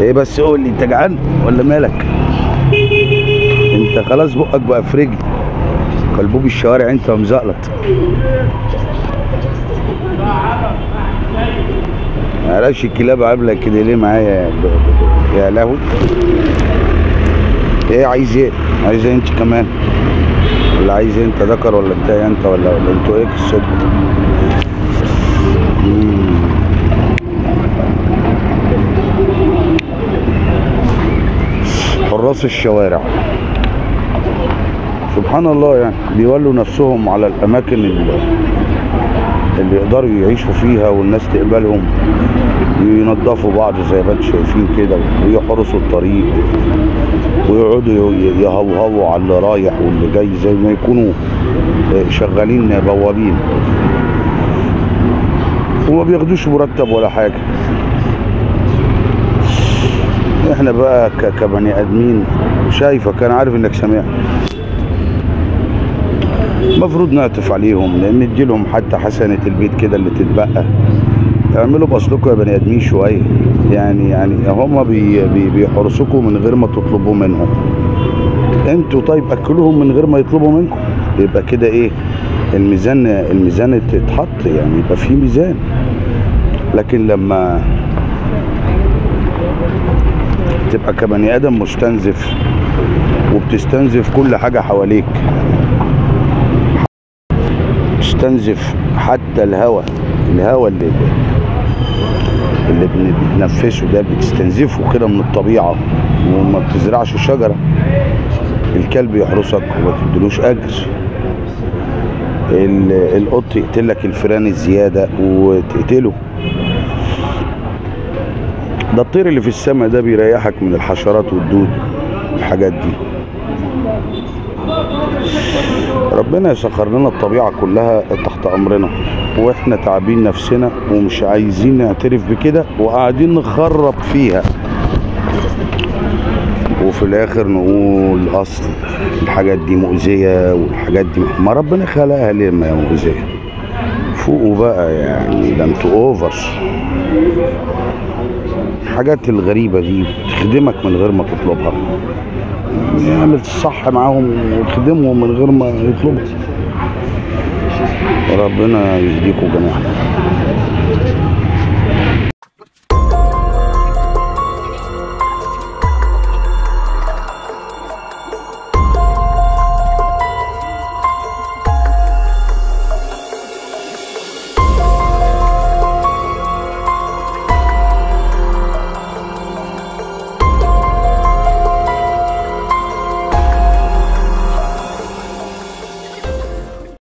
ايه بس قول لي انت جعان ولا مالك انت خلاص بقك بقى في رجل كلبوب الشوارع انت ومزقلط معرفش الكلاب عامله كده ليه معايا يا ب- ب- يا لهوي ايه عايز ايه عايز ايه انت كمان ولا عايز ايه انت ذكر ولا انت إيه انت ولا ولا انتوا ايه قصتكم مم. حراس الشوارع سبحان الله يعني بيولوا نفسهم على الاماكن اللي, اللي يقدروا يعيشوا فيها والناس تقبلهم ينظفوا بعض زي ما انتم شايفين كده ويحرسوا الطريق ويقعدوا ي- يهوهوا على اللي رايح واللي جاي زي ما يكونوا آه، شغالين بوابين وما بياخدوش مرتب ولا حاجه احنا بقى ك- كبني ادمين شايفك انا عارف انك سامعني المفروض نعطف عليهم ندي لهم حتى حسنة البيت كده اللي تتبقى اعملوا باصلكم يا بني ادمين شويه يعني يعني هم بي بي بيحرسوكم من غير ما تطلبوا منهم انتوا طيب اكلوهم من غير ما يطلبوا منكم يبقى كده ايه الميزان الميزان تتحط يعني يبقى في ميزان لكن لما تبقى كبني ادم مستنزف وبتستنزف كل حاجه حواليك تستنزف حتى الهواء الهواء اللي اللي بنتنفسه ده بتستنزفه كده من الطبيعه وما بتزرعش شجره الكلب يحرسك وما تدلوش اجر ال- القط يقتلك الفيران الزياده وتقتله ده الطير اللي في السماء ده بيريحك من الحشرات والدود والحاجات دي ربنا يسخر لنا الطبيعة كلها تحت أمرنا وإحنا تعبين نفسنا ومش عايزين نعترف بكده وقاعدين نخرب فيها وفي الآخر نقول أصل الحاجات دي مؤذية والحاجات دي ما ربنا خلقها ليه ما هي مؤذية فوقوا بقى يعني ده انتوا اوفر الحاجات الغريبة دي بتخدمك من غير ما تطلبها اعمل الصح معاهم وتخدمهم من غير ما يطلبوا ربنا يهديكم جميعا